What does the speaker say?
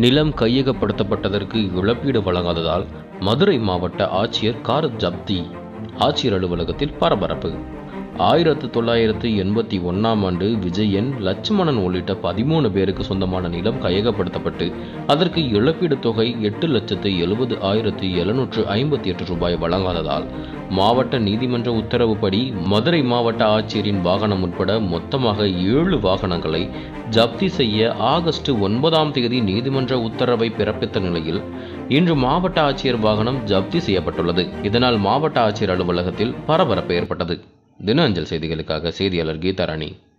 நிலம் கையகப்படுத்தப்பட்டதற்கு இழப்பீடு வழங்காததால் மதுரை மாவட்ட ஆட்சியர் கார் ஜப்தி ஆட்சியர் அலுவலகத்தில் பரபரப்பு ஆயிரத்து தொள்ளாயிரத்து எண்பத்தி ஒன்றாம் ஆண்டு விஜயன் லட்சுமணன் உள்ளிட்ட பதிமூணு பேருக்கு சொந்தமான நிலம் கையகப்படுத்தப்பட்டு அதற்கு இழப்பீடு தொகை எட்டு லட்சத்து எழுபது ஆயிரத்து எழுநூற்று ஐம்பத்தி எட்டு ரூபாய் வழங்காததால் மாவட்ட நீதிமன்ற உத்தரவுப்படி மதுரை மாவட்ட ஆட்சியரின் வாகனம் உட்பட மொத்தமாக ஏழு வாகனங்களை ஜப்தி செய்ய ஆகஸ்ட் ஒன்பதாம் தேதி நீதிமன்ற உத்தரவை பிறப்பித்த நிலையில் இன்று மாவட்ட ஆட்சியர் வாகனம் ஜப்தி செய்யப்பட்டுள்ளது இதனால் மாவட்ட ஆட்சியர் அலுவலகத்தில் பரபரப்பு ஏற்பட்டது தின அஞ்சல் செய்திகளுக்காக செய்தியாளர் கீதாராணி